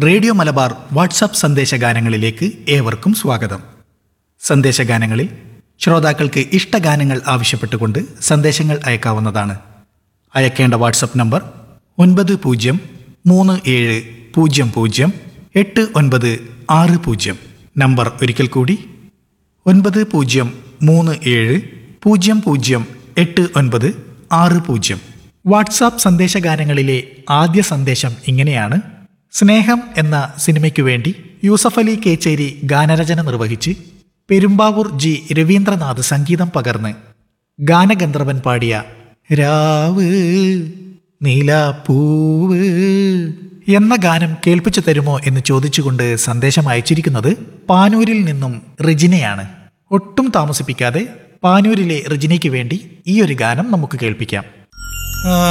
radio Malabar WhatsApp സന്ദേശഗാനങ്ങളിലേക്ക് ഏവർക്കും സ്വാഗതം സന്ദേശഗാനങ്ങളിൽ ശ്രോതാക്കൾക്ക് ഇഷ്ടഗാനങ്ങൾ ആവശ്യപ്പെട്ടുകൊണ്ട് സന്ദേശങ്ങൾ അയക്കാവുന്നതാണ് അയക്കേണ്ട വാട്സപ്പ് നമ്പർ ഒൻപത് പൂജ്യം മൂന്ന് ഏഴ് പൂജ്യം പൂജ്യം എട്ട് ഒൻപത് ആറ് പൂജ്യം നമ്പർ ഒരിക്കൽ കൂടി ഒൻപത് പൂജ്യം മൂന്ന് ഏഴ് പൂജ്യം പൂജ്യം എട്ട് ഒൻപത് ആറ് പൂജ്യം വാട്സാപ്പ് സന്ദേശഗാനങ്ങളിലെ ആദ്യ സന്ദേശം ഇങ്ങനെയാണ് സ്നേഹം എന്ന സിനിമയ്ക്കു വേണ്ടി യൂസഫ് അലി കേച്ചേരി ഗാനരചന നിർവഹിച്ച് പെരുമ്പാവൂർ ജി രവീന്ദ്രനാഥ് സംഗീതം പകർന്ന് ഗാനഗന്ധർവൻ പാടിയ രാവ് നീലാപ്പൂവ് എന്ന ഗാനം കേൾപ്പിച്ചു തരുമോ എന്ന് ചോദിച്ചുകൊണ്ട് സന്ദേശം അയച്ചിരിക്കുന്നത് പാനൂരിൽ നിന്നും റിജിനയാണ് ഒട്ടും താമസിപ്പിക്കാതെ പാനൂരിലെ റിജിനയ്ക്ക് വേണ്ടി ഈ ഒരു ഗാനം നമുക്ക് കേൾപ്പിക്കാം